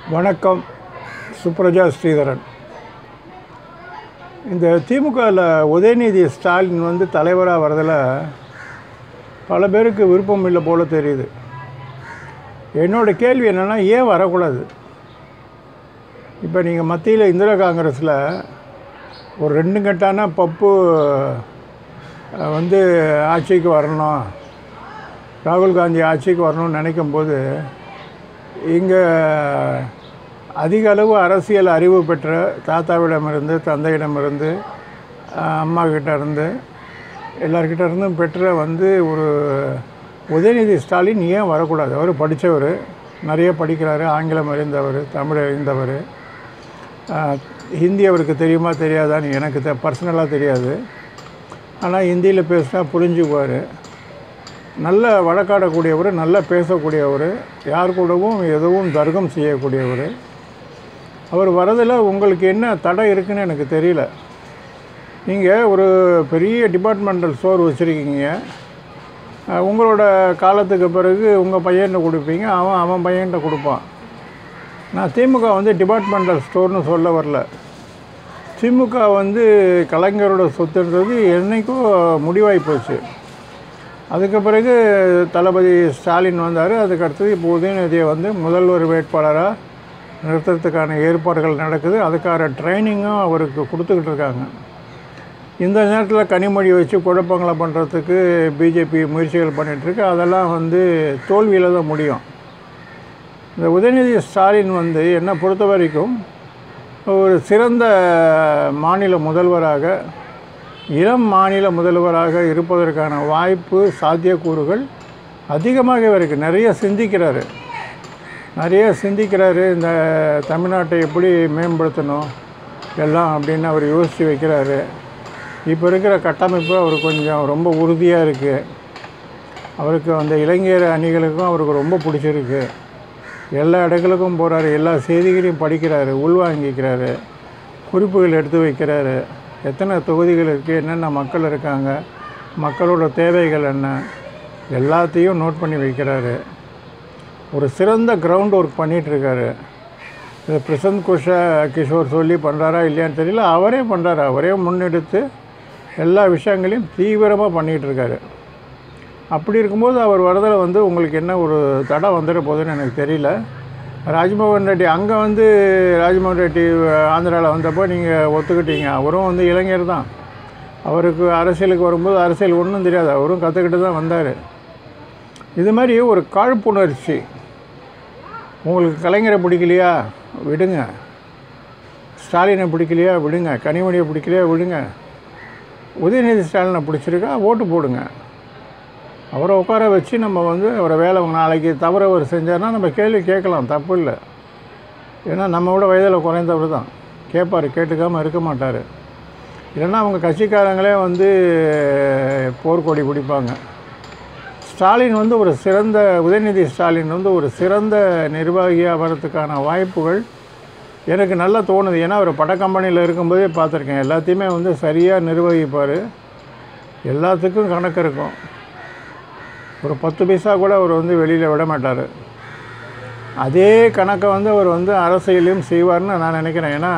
வணக்கம் சுப்ரஜா ஸ்ரீதரன் இந்த திமுகவில் உதயநிதி ஸ்டாலின் வந்து தலைவராக வரதில் பல பேருக்கு விருப்பம் இல்லை போல தெரியுது என்னோடய கேள்வி என்னென்னா ஏன் வரக்கூடாது இப்போ நீங்கள் மத்தியில் இந்திரா காங்கிரஸில் ஒரு ரெண்டு கட்டான பப்பு அஹ், வந்து ஆட்சிக்கு வரணும் ராகுல் காந்தி ஆட்சிக்கு வரணும்னு நினைக்கும் போது இங்கே அதிக அளவு அரசியல் அறிவு பெற்ற தாத்தாவிடமிருந்து தந்தையிடமிருந்து அஹ், அம்மா கிட்ட இருந்து எல்லார்கிட்ட இருந்தும் பெற்ற வந்து ஒரு உதயநிதி ஸ்டாலின் ஏன் வரக்கூடாது அவர் படித்தவர் நிறைய படிக்கிறாரு ஆங்கிலம் அறிந்தவர் தமிழ் அறிந்தவர் அஹ், ஹிந்தி அவருக்கு தெரியுமா தெரியாதான்னு எனக்கு தெ பர்சனலாக தெரியாது ஆனால் ஹிந்தியில் பேசினா புரிஞ்சுக்குவார் நல்ல வழக்காடக்கூடியவர் நல்ல பேசக்கூடியவர் யார் கூடவும் எதுவும் தர்க்கம் செய்யக்கூடியவர் அவர் வரதில் உங்களுக்கு என்ன தடை இருக்குன்னு எனக்கு தெரியல நீங்கள் ஒரு பெரிய டிபார்ட்மெண்டல் ஸ்டோர் வச்சுருக்கீங்க அஹ் உங்களோட காலத்துக்கு பிறகு உங்கள் பையன்கிட்ட கொடுப்பீங்க அவன் அவன் பையன்கிட்ட கொடுப்பான் நான் திமுக வந்து டிபார்ட்மெண்டல் ஸ்டோர்னு சொல்ல வரல திமுக வந்து கலைஞரோட சொத்துன்றது என்னைக்கோ முடிவாகி போச்சு அதுக்கு பிறகு தளபதி ஸ்டாலின் வந்தார் அதுக்கு அடுத்தது இப்போ உதயநிதியை வந்து முதல்வர் வேட்பாளராக நிறுத்துறதுக்கான ஏற்பாடுகள் நடக்குது அதுக்கான ட்ரைனிங்கும் அவருக்கு கொடுத்துக்கிட்டு இருக்காங்க இந்த நேரத்தில் கனிமொழி வச்சு குழப்பங்களை பண்ணுறதுக்கு பிஜேபி முயற்சிகள் பண்ணிகிட்ருக்கு அதெல்லாம் வந்து தோல்வியில் தான் முடியும் இந்த உதயநிதி ஸ்டாலின் வந்து என்னை பொறுத்த வரைக்கும் ஒரு சிறந்த மாநில முதல்வராக இளம் மாநில முதல்வராக இருப்பதற்கான வாய்ப்பு சாத்தியக்கூறுகள் அதிகமாக இவருக்கு நிறைய சிந்திக்கிறாரு நிறைய சிந்திக்கிறாரு இந்த தமிழ்நாட்டை எப்படி மேம்படுத்தணும் எல்லாம் அப்படின்னு அவர் யோசித்து வைக்கிறாரு இப்போ இருக்கிற கட்டமைப்பு அவர் கொஞ்சம் ரொம்ப உறுதியாக இருக்குது அவருக்கு அந்த இளைஞர் அணிகளுக்கும் அவருக்கு ரொம்ப பிடிச்சிருக்கு எல்லா இடங்களுக்கும் போகிறாரு எல்லா செய்திகளையும் படிக்கிறாரு உள்வாங்கிக்கிறாரு குறிப்புகள் எடுத்து வைக்கிறாரு எத்தனை தொகுதிகள் இருக்குது என்னென்ன மக்கள் இருக்காங்க மக்களோட தேவைகள் என்ன எல்லாத்தையும் நோட் பண்ணி வைக்கிறாரு ஒரு சிறந்த கிரவுண்ட் ஒர்க் பண்ணிகிட்ருக்காரு இது பிரசந்த் குஷா கிஷோர் சொல்லி பண்ணுறாரா இல்லையான்னு தெரியல அவரே பண்ணுறாரு அவரே முன்னெடுத்து எல்லா விஷயங்களையும் தீவிரமாக பண்ணிகிட்டு இருக்காரு அப்படி இருக்கும்போது அவர் வரதில் வந்து உங்களுக்கு என்ன ஒரு தடை வந்துட போகுதுன்னு எனக்கு தெரியல ராஜ்மோகன் ரெட்டி அங்கே வந்து ராஜ்மோகன் ரெட்டி ஆந்திராவில் வந்தப்போ நீங்கள் ஒத்துக்கிட்டீங்க அவரும் வந்து இளைஞர் தான் அவருக்கு அரசியலுக்கு வரும்போது அரசியல் ஒன்றும் தெரியாது அவரும் கற்றுக்கிட்டு தான் வந்தார் இது மாதிரி ஒரு காழ்ப்புணர்ச்சி உங்களுக்கு கலைஞரை பிடிக்கலையா விடுங்க ஸ்டாலினை பிடிக்கலையா விடுங்க கனிமொழியை பிடிக்கலையா விடுங்க உதயநிதி ஸ்டாலினை பிடிச்சிருக்கா ஓட்டு போடுங்க அவரை உட்கார வச்சு நம்ம வந்து அவரை வேலை நாளைக்கு தவறு அவர் செஞ்சார்னா நம்ம கேள்வி கேட்கலாம் தப்பு இல்லை ஏன்னா நம்ம விட வயதில் குறைந்தவர் தான் கேட்பார் கேட்டுக்காமல் இருக்க மாட்டார் இல்லைன்னா அவங்க கட்சிக்காரங்களே வந்து போர்க்கொடி பிடிப்பாங்க ஸ்டாலின் வந்து ஒரு சிறந்த உதயநிதி ஸ்டாலின் வந்து ஒரு சிறந்த நிர்வாகியாக வரதுக்கான வாய்ப்புகள் எனக்கு நல்லா தோணுது ஏன்னா அவர் பட கம்பெனியில் இருக்கும்போதே பார்த்துருக்கேன் எல்லாத்தையுமே வந்து சரியாக நிர்வகிப்பார் எல்லாத்துக்கும் கணக்கு இருக்கும் ஒரு பத்து பைசா கூட அவர் வந்து வெளியில் விட மாட்டார் அதே கணக்கை வந்து அவர் வந்து அரசியலையும் செய்வார்னு நான் நினைக்கிறேன் ஏன்னா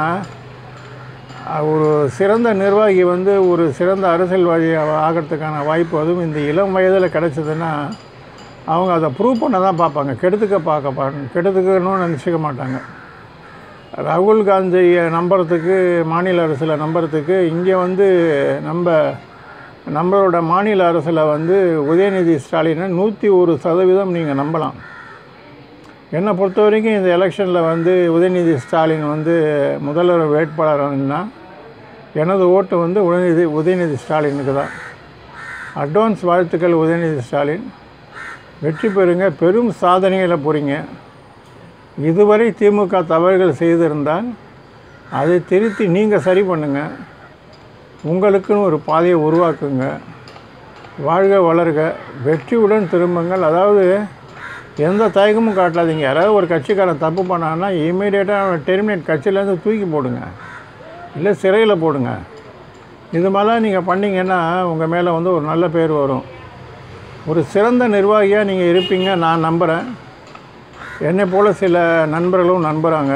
அஹ், ஒரு சிறந்த நிர்வாகி வந்து ஒரு சிறந்த அரசியல்வாதி ஆ- ஆகிறதுக்கான வாய்ப்பு அதுவும் இந்த இளம் வயதில் கிடச்சிதுன்னா அவங்க அதை ப்ரூவ் பண்ண தான் பார்ப்பாங்க கெடுத்துக்க பார்க்க பா கெடுத்துக்கணும்னு நினச்சிக்க மாட்டாங்க ராகுல் காந்தியை நம்புறதுக்கு மாநில அரசில் நம்புறதுக்கு இங்கே வந்து நம்ம நம்மளோட மாநில அரசில் வந்து உதயநிதி ஸ்டாலினை நூற்றி ஒரு சதவீதம் நீங்கள் நம்பலாம் என்னை பொறுத்த வரைக்கும் இந்த எலெக்ஷனில் வந்து உதயநிதி ஸ்டாலின் வந்து முதல்வர் வேட்பாளர்னா எனது ஓட்டு வந்து உதயநிதி உதயநிதி ஸ்டாலினுக்கு தான் அட்வான்ஸ் வாழ்த்துக்கள் உதயநிதி ஸ்டாலின் வெற்றி பெறுங்க பெரும் சாதனைகளை போகிறீங்க இதுவரை திமுக தவறுகள் செய்திருந்தால் அதை திருத்தி நீங்கள் சரி பண்ணுங்கள் உங்களுக்குன்னு ஒரு பாதையை உருவாக்குங்க வாழ்க வளர்க வெற்றியுடன் திரும்புங்கள் அதாவது எந்த தயக்கமும் காட்டாதீங்க யாராவது ஒரு கட்சிக்காரன் தப்பு பண்ணான்னா இமீடியட்டாக அவன் டெர்மினேட் கட்சியிலேருந்து தூக்கி போடுங்க இல்லை சிறையில் போடுங்க இது மாதிரிலாம் நீங்கள் பண்ணிங்கன்னா உங்கள் மேலே வந்து ஒரு நல்ல பேர் வரும் ஒரு சிறந்த நிர்வாகியாக நீங்கள் இருப்பீங்க நான் நம்புகிறேன் என்னை போல் சில நண்பர்களும் நண்பராங்க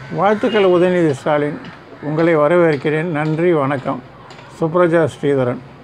வாழ்த்துக்கள் உதயநிதி ஸ்டாலின் உங்களை வரவேற்கிறேன் நன்றி வணக்கம் சுப்ரஜா ஸ்ரீதரன்